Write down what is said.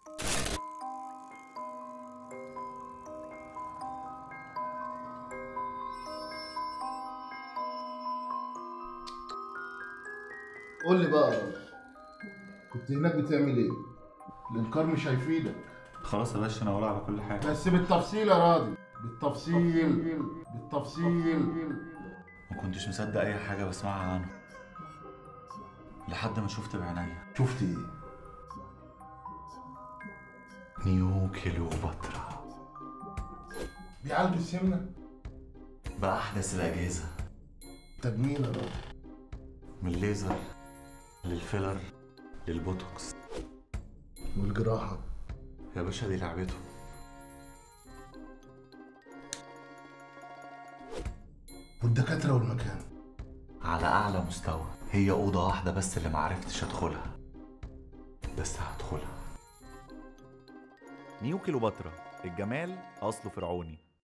قول لي بقى يا راجل كنت هناك بتعمل ايه؟ الانكار مش هيفيدك خلاص يا باشا انا ولا على كل حاجه بس بالتفصيل يا راضي بالتفصيل بالتفصيل ما كنتش مصدق اي حاجه بسمعها عنه لحد ما شفت بعينيا شفت ايه؟ نيو كيلوباترا بيعالجوا السمنه باحدث الاجهزه تجميل يا راجل من الليزر للفيلر للبوتوكس والجراحه يا باشا دي لعبته والدكاتره والمكان على اعلى مستوى هي اوضه واحده بس اللي معرفتش ادخلها بس هدخلها نيو كيلوباترا الجمال أصله فرعوني